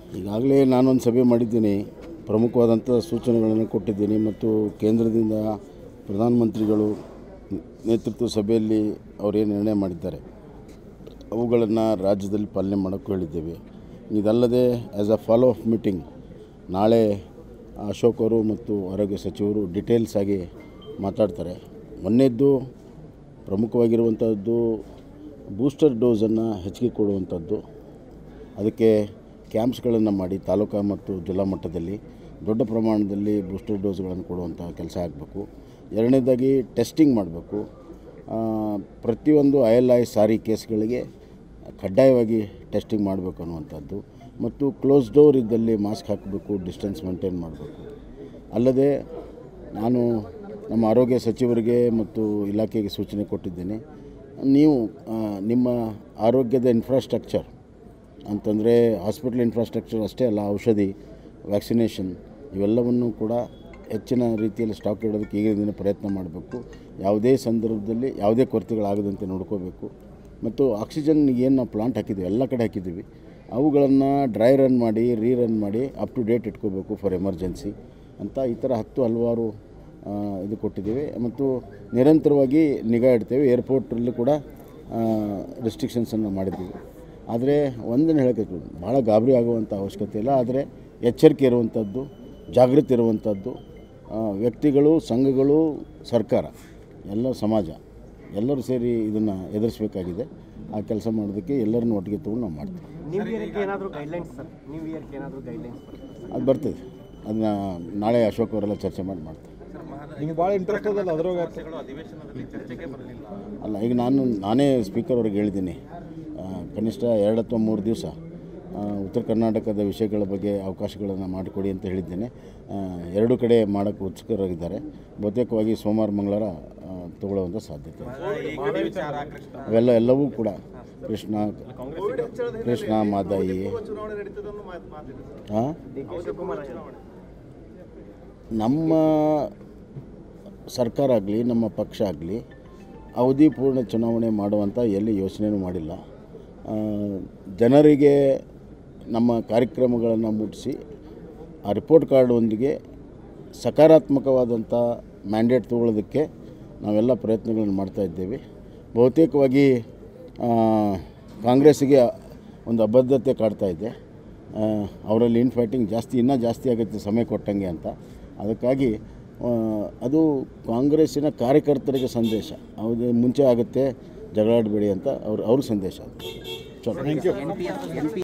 ಈಗಾಗಲೇ ನಾನೊಂದು ಸಭೆ ಮಾಡಿದ್ದೀನಿ ಪ್ರಮುಖವಾದಂಥ ಸೂಚನೆಗಳನ್ನು ಕೊಟ್ಟಿದ್ದೀನಿ ಮತ್ತು ಕೇಂದ್ರದಿಂದ ಪ್ರಧಾನಮಂತ್ರಿಗಳು ನೇತೃತ್ವ ಸಭೆಯಲ್ಲಿ ಅವರೇನು ನಿರ್ಣಯ ಮಾಡಿದ್ದಾರೆ ಅವುಗಳನ್ನು ರಾಜ್ಯದಲ್ಲಿ ಪಾಲನೆ ಮಾಡೋಕ್ಕೂ ಹೇಳಿದ್ದೇವೆ ಇದಲ್ಲದೆ as a follow up meeting ನಾಳೆ ಅಶೋಕ್ ಅವರು ಮತ್ತು ಆರೋಗ್ಯ ಸಚಿವರು ಡಿಟೇಲ್ಸ್ ಆಗಿ ಮಾತಾಡ್ತಾರೆ ಮೊನ್ನೆದ್ದು ಪ್ರಮುಖವಾಗಿರುವಂಥದ್ದು ಬೂಸ್ಟರ್ ಡೋಸನ್ನು ಹೆಚ್ಚಿಗೆ ಕೊಡುವಂಥದ್ದು ಅದಕ್ಕೆ ಕ್ಯಾಂಪ್ಸ್ಗಳನ್ನು ಮಾಡಿ ತಾಲೂಕಾ ಮತ್ತು ಜಿಲ್ಲಾ ಮಟ್ಟದಲ್ಲಿ ದೊಡ್ಡ ಪ್ರಮಾಣದಲ್ಲಿ ಬೂಸ್ಟರ್ ಡೋಸ್ಗಳನ್ನು ಕೊಡುವಂಥ ಕೆಲಸ ಆಗಬೇಕು ಎರಡನೇದಾಗಿ ಟೆಸ್ಟಿಂಗ್ ಮಾಡಬೇಕು ಪ್ರತಿಯೊಂದು ಐ ಎಲ್ ಐ ಸಾರಿ ಕೇಸ್ಗಳಿಗೆ ಕಡ್ಡಾಯವಾಗಿ ಟೆಸ್ಟಿಂಗ್ ಮಾಡಬೇಕು ಅನ್ನುವಂಥದ್ದು ಮತ್ತು ಕ್ಲೋಸ್ ಡೋರ್ ಇದ್ದಲ್ಲಿ ಮಾಸ್ಕ್ ಹಾಕಬೇಕು ಡಿಸ್ಟೆನ್ಸ್ ಮೇಂಟೈನ್ ಮಾಡಬೇಕು ಅಲ್ಲದೆ ನಾನು ನಮ್ಮ ಆರೋಗ್ಯ ಸಚಿವರಿಗೆ ಮತ್ತು ಇಲಾಖೆಗೆ ಸೂಚನೆ ಕೊಟ್ಟಿದ್ದೇನೆ ನೀವು ಆ, ನಿಮ್ಮ ಆರೋಗ್ಯದ ಇನ್ಫ್ರಾಸ್ಟ್ರಕ್ಚರ್ ಅಂತಂದರೆ ಹಾಸ್ಪಿಟಲ್ ಇನ್ಫ್ರಾಸ್ಟ್ರಕ್ಚರ್ ಅಷ್ಟೇ ಅಲ್ಲ ಔಷಧಿ ವ್ಯಾಕ್ಸಿನೇಷನ್ ಇವೆಲ್ಲವನ್ನು ಕೂಡ ಹೆಚ್ಚಿನ ರೀತಿಯಲ್ಲಿ ಸ್ಟಾಕ್ ಇಡೋದಕ್ಕೆ ಈಗಿನ ಪ್ರಯತ್ನ ಮಾಡಬೇಕು ಯಾವುದೇ ಸಂದರ್ಭದಲ್ಲಿ ಯಾವುದೇ ಕೊರತೆಗಳಾಗದಂತೆ ನೋಡ್ಕೋಬೇಕು ಮತ್ತು ಆಕ್ಸಿಜನ್ ಏನು ನಾವು ಪ್ಲಾಂಟ್ ಹಾಕಿದ್ದೀವಿ ಎಲ್ಲ ಕಡೆ ಹಾಕಿದ್ದೀವಿ ಅವುಗಳನ್ನು ಡ್ರೈ ರನ್ ಮಾಡಿ ರೀ ರನ್ ಮಾಡಿ ಅಪ್ ಟು ಡೇಟ್ ಇಟ್ಕೋಬೇಕು ಫಾರ್ ಎಮರ್ಜೆನ್ಸಿ ಅಂತ ಈ ಥರ ಹತ್ತು ಹಲವಾರು ಆ, ಇದು ಕೊಟ್ಟಿದ್ದೀವಿ ಮತ್ತು ನಿರಂತರವಾಗಿ ನಿಗಾ ಇಡ್ತೇವೆ ಏರ್ಪೋರ್ಟಲ್ಲಿ ಕೂಡ ರೆಸ್ಟ್ರಿಕ್ಷನ್ಸನ್ನು ಮಾಡಿದ್ದೀವಿ ಆದರೆ ಒಂದನ್ನು ಹೇಳಕ್ಕೆ ಭಾಳ ಗಾಬರಿ ಆಗುವಂಥ ಅವಶ್ಯಕತೆ ಇಲ್ಲ ಆದರೆ ಎಚ್ಚರಿಕೆ ಇರುವಂಥದ್ದು ಜಾಗೃತಿ ಇರುವಂಥದ್ದು ಆ, ವ್ಯಕ್ತಿಗಳು ಸಂಘಗಳು ಸರ್ಕಾರ ಎಲ್ಲ ಸಮಾಜ ಎಲ್ಲರೂ ಸೇರಿ ಇದನ್ನು ಎದುರಿಸಬೇಕಾಗಿದೆ ಆ ಕೆಲಸ ಮಾಡೋದಕ್ಕೆ ಎಲ್ಲರನ್ನೂ ಒಟ್ಟಿಗೆ ತೊಗೊಂಡು ನಾವು ಮಾಡ್ತೀವಿ ನ್ಯೂ ಇಯರ್ಗೆ ಏನಾದರೂ ಗೈಡ್ಲೈನ್ಸ್ ಸರ್ ನ್ಯೂ ಇಯರ್ಗೆ ಏನಾದರೂ ಗೈಡ್ಲೈನ್ಸ್ ಅದು ಬರ್ತದೆ ಅದನ್ನ ನಾಳೆ ಅಶೋಕ್ ಅವರೆಲ್ಲ ಚರ್ಚೆ ಮಾಡಿ ಮಾಡ್ತಾರೆ ನಿಮ್ಗೆ ಭಾಳ ಇಂಟ್ರೆಸ್ಟ್ ಅದಲ್ಲ ಅದ್ರಾಗ ಅಲ್ಲ ಈಗ ನಾನು ನಾನೇ ಸ್ಪೀಕರ್ ಅವ್ರಿಗೆ ಹೇಳಿದ್ದೀನಿ ಆ, ಕನಿಷ್ಠ ಎರಡು ಅಥವಾ ಮೂರು ದಿವಸ ಆ, ಉತ್ತರ ಕರ್ನಾಟಕದ ವಿಷಯಗಳ ಬಗ್ಗೆ ಅವಕಾಶಗಳನ್ನು ಮಾಡಿಕೊಡಿ ಅಂತ ಹೇಳಿದ್ದೇನೆ ಆ, ಎರಡು ಕಡೆ ಮಾಡೋಕ್ಕೆ ಉತ್ಸುಕರಾಗಿದ್ದಾರೆ ಬಹುತೇಕವಾಗಿ ಸೋಮವಾರ ಮಂಗಳವಾರ ಆ, ತಗೊಳ್ಳುವಂಥ ಸಾಧ್ಯತೆ ಇದೆ. ಅವೆಲ್ಲ ಎಲ್ಲವೂ ಕೂಡ ಕೃಷ್ಣ ಕೃಷ್ಣ ಮಾದಾಯಿ ಹಾಂ ಡಿ ಕೆ ಶಿವಕುಮಾರ್ ನಮ್ಮ ಸರ್ಕಾರ ಆಗಲಿ ನಮ್ಮ ಪಕ್ಷ ಆಗಲಿ ಅವಧಿ ಪೂರ್ಣ ಚುನಾವಣೆ ಮಾಡುವಂಥ ಎಲ್ಲಿ ಯೋಚನೆಯೂ ಮಾಡಿಲ್ಲ ಆ, ಜನರಿಗೆ ನಮ್ಮ ಕಾರ್ಯಕ್ರಮಗಳನ್ನು ಮುಟ್ಟಿಸಿ ಆ ರಿಪೋರ್ಟ್ ಕಾರ್ಡೊಂದಿಗೆ ಸಕಾರಾತ್ಮಕವಾದಂಥ ಮ್ಯಾಂಡೇಟ್ ತಗೊಳ್ಳೋದಕ್ಕೆ ನಾವೆಲ್ಲ ಪ್ರಯತ್ನಗಳನ್ನು ಮಾಡ್ತಾ ಇದ್ದೇವೆ ಬಹುತೇಕವಾಗಿ ಆ, ಕಾಂಗ್ರೆಸ್ಸಿಗೆ ಒಂದು ಅಬದ್ಧತೆ ಕಾಡ್ತಾ ಇದೆ ಆ, ಅವರಲ್ಲಿ ಇನ್ ಫೈಟಿಂಗ್ ಜಾಸ್ತಿ ಇನ್ನೂ ಜಾಸ್ತಿ ಆಗುತ್ತೆ ಸಮಯ ಕೊಟ್ಟಂಗೆ ಅಂತ ಅದಕ್ಕಾಗಿ ಆ, ಅದು ಕಾಂಗ್ರೆಸ್ಸಿನ ಕಾರ್ಯಕರ್ತರಿಗೆ ಸಂದೇಶ ಅವ್ರಿಗೆ ಮುಂಚೆ ಆಗುತ್ತೆ ಜಗಳಾಡಬೇಡಿ ಅಂತ ಅವ್ರ ಅವ್ರ ಸಂದೇಶ ಅದು ಚಲೋ